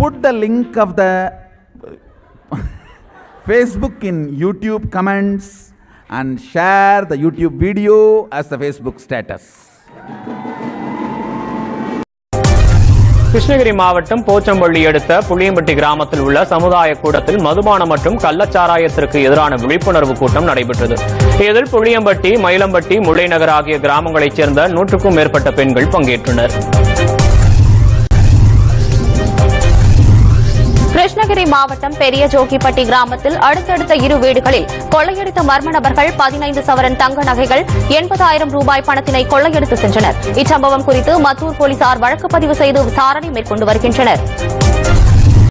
put the link of the Facebook in YouTube comments and share the YouTube video as the Facebook status. Krishnagiri மாவட்டம் போச்சம்பள்ளி அடுத்த புளியம்பட்டி கிராமத்தில் உள்ள சமுதாய கூடத்தில் மதுபானம் மற்றும் கள்ளச்சாராயத்திற்கு எதிரான விழிப்புணர்வு கூட்டம் நடைபெற்றது இதில் புளியம்பட்டி மயிலம்பட்டி முல்லைநகர் ஆகிய கிராமங்களைச் சேர்ந்த நூற்றுக்கும் மேற்பட்ட பெண்கள் பங்கேற்றனர் கிருஷ்ணகிரி மாவட்டம் பெரிய ஜோகிப்பட்டி கிராமத்தில் அடுத்தடுத்த இரு வீடுகளில் கொள்ளையடித்த மர்ம நபர்கள் பதினைந்து சவரன் தங்க நகைகள் எண்பதாயிரம் ரூபாய் பணத்தினை கொள்ளையடித்து சென்றனர் இச்சம்பவம் குறித்து மத்தூர் போலீசார் வழக்கு பதிவு செய்து விசாரணை மேற்கொண்டு வருகின்றனர்